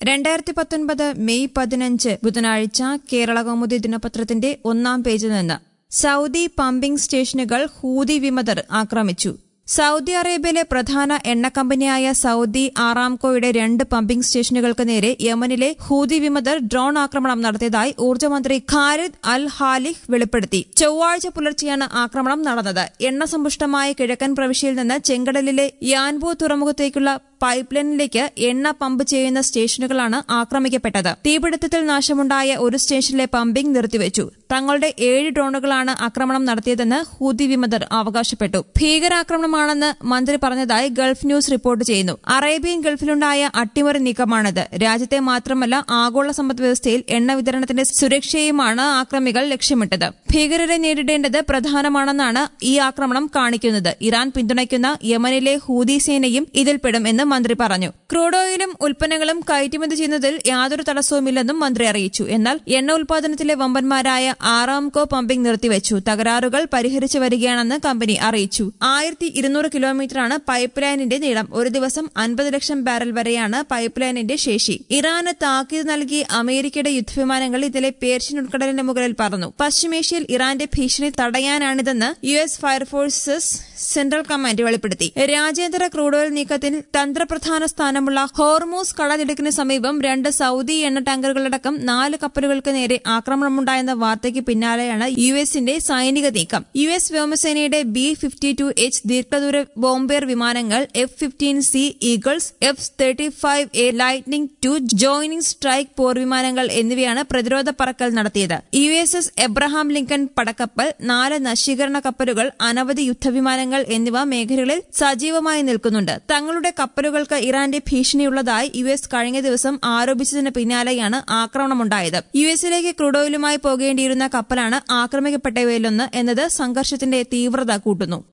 രണ്ടായിരത്തി പത്തൊൻപത് മെയ് പതിനഞ്ച് ബുധനാഴ്ച കേരള കൗമുദി ദിനപത്രത്തിന്റെ ഒന്നാം പേജിൽ നിന്ന് സൗദി പമ്പിംഗ് സ്റ്റേഷനുകൾ ഹൂതി വിമതർ ആക്രമിച്ചു സൗദി അറേബ്യയിലെ പ്രധാന എണ്ണ കമ്പനിയായ സൗദി ആറാംകോയുടെ രണ്ട് പമ്പിംഗ് സ്റ്റേഷനുകൾക്ക് നേരെ യമനിലെ ഹൂതി വിമതർ ഡ്രോൺ ആക്രമണം നടത്തിയതായി ഊർജ്ജമന്ത്രി ഖാലിദ് അൽ ഹാലിഹ് വെളിപ്പെടുത്തി ചൊവ്വാഴ്ച പുലർച്ചെയാണ് ആക്രമണം നടന്നത് എണ്ണ സമ്പുഷ്ടമായ കിഴക്കൻ പ്രവിശ്യയിൽ നിന്ന് ചെങ്കടലിലെ യാൻബു തുറമുഖത്തേക്കുള്ള പൈപ്പ് ലൈനിലേക്ക് എണ്ണ പമ്പ് ചെയ്യുന്ന സ്റ്റേഷനുകളാണ് ആക്രമിക്കപ്പെട്ടത് തീപിടുത്തത്തിൽ നാശമുണ്ടായ ഒരു സ്റ്റേഷനിലെ പമ്പിംഗ് നിർത്തിവച്ചു തങ്ങളുടെ ഏഴ് ഡ്രോണുകളാണ് ആക്രമണം നടത്തിയതെന്ന് ഹൂതി വിമതർ അവകാശപ്പെട്ടു ഭീകരാക്രമണമാണെന്ന് മന്ത്രി പറഞ്ഞതായി ഗൾഫ് ന്യൂസ് റിപ്പോർട്ട് ചെയ്യുന്നു അറേബ്യൻ ഗൾഫിലുണ്ടായ അട്ടിമറി നീക്കമാണിത് രാജ്യത്തെ മാത്രമല്ല ആഗോള സമ്പദ് വ്യവസ്ഥയിൽ എണ്ണ വിതരണത്തിന്റെ സുരക്ഷയുമാണ് ആക്രമികൾ ലക്ഷ്യമിട്ടത് ഭീകരരെ നേരിടേണ്ടത് പ്രധാനമാണെന്നാണ് ഈ ആക്രമണം കാണിക്കുന്നത് ഇറാൻ പിന്തുണയ്ക്കുന്ന യമനിലെ ഹൂതി സേനയും ഇതിൽപ്പെടും എന്ന് മന്ത്രി പറഞ്ഞു ക്രൂഡ് ഓയിലും ഉൽപ്പന്നങ്ങളും കയറ്റുമതി ചെയ്യുന്നതിൽ യാതൊരു തടസ്സവുമില്ലെന്നും മന്ത്രി അറിയിച്ചു എന്നാൽ എണ്ണ ഉൽപാദനത്തിലെ വമ്പന്മാരായ ആറാംകോ പമ്പിംഗ് നിർത്തിവച്ചു തകരാറുകൾ പരിഹരിച്ചു വരികയാണെന്ന് കമ്പനി അറിയിച്ചു ആയിരത്തി ഇരുന്നൂറ് കിലോമീറ്ററാണ് പൈപ്പ് ലൈനിന്റെ നീളം ഒരു ദിവസം അൻപത് ലക്ഷം ബാരൽ വരെയാണ് പൈപ്പ് ലൈനിന്റെ ശേഷി ഇറാന് താക്കീത് നൽകി അമേരിക്കയുടെ യുദ്ധവിമാനങ്ങൾ ഇതിലെ പേർഷ്യൻ ഉൾക്കടലിന്റെ മുകളിൽ പറന്നു പശ്ചിമേഷ്യയിൽ ഇറാന്റെ ഭീഷണി തടയാനാണിതെന്ന് U S air forces central command വെളിപ്പെടുത്തി രാജ്യാന്തര ക്രൂഡ് ഓയിൽ നീക്കത്തിൽ തന്ത്രപ്രധാന സ്ഥാനമുള്ള ഹോർമൂസ് കടലിടുക്കിന് സമീപം രണ്ട് സൌദി എണ്ണ ടാങ്കറുകളടക്കം നാല് കപ്പലുകൾക്ക് നേരെ ആക്രമണമുണ്ടായെന്ന വാർത്തയ്ക്ക് പിന്നാലെയാണ് യു എസിന്റെ സൈനിക നീക്കം യു എസ് വ്യോമസേനയുടെ ബി ഫിഫ്റ്റി ടു എച്ച് ദീർഘദൂര ബോംബേർ വിമാനങ്ങൾ F fifteen C eagles F thirty five A lightning two joining strike പോർ വിമാനങ്ങൾ എന്നിവയാണ് പ്രതിരോധ പറക്കൽ നടത്തിയത് U S S Abraham Lincoln പടക്കപ്പൽ നാല് നശീകരണ കപ്പലുകൾ അനവധി യുദ്ധവിമാനങ്ങൾ എന്നിവ മേഖലകളിൽ സജീവമായി നിൽക്കുന്നുണ്ട് തങ്ങളുടെ കപ്പലുകൾക്ക് ഇറാന്റെ ഭീഷണിയുള്ളതായി യു എസ് കഴിഞ്ഞ ദിവസം ആരോപിച്ചതിന് പിന്നാലെയാണ് ആക്രമണമുണ്ടായത് യു എസിലേക്ക് ക്രൂഡ് ഓയിലുമായി പോകേണ്ടിയിരുന്ന കപ്പലാണ് ആക്രമിക്കപ്പെട്ടവയിലൊന്ന് എന്നത് സംഘർഷത്തിന്റെ തീവ്രത കൂട്ടുന്നു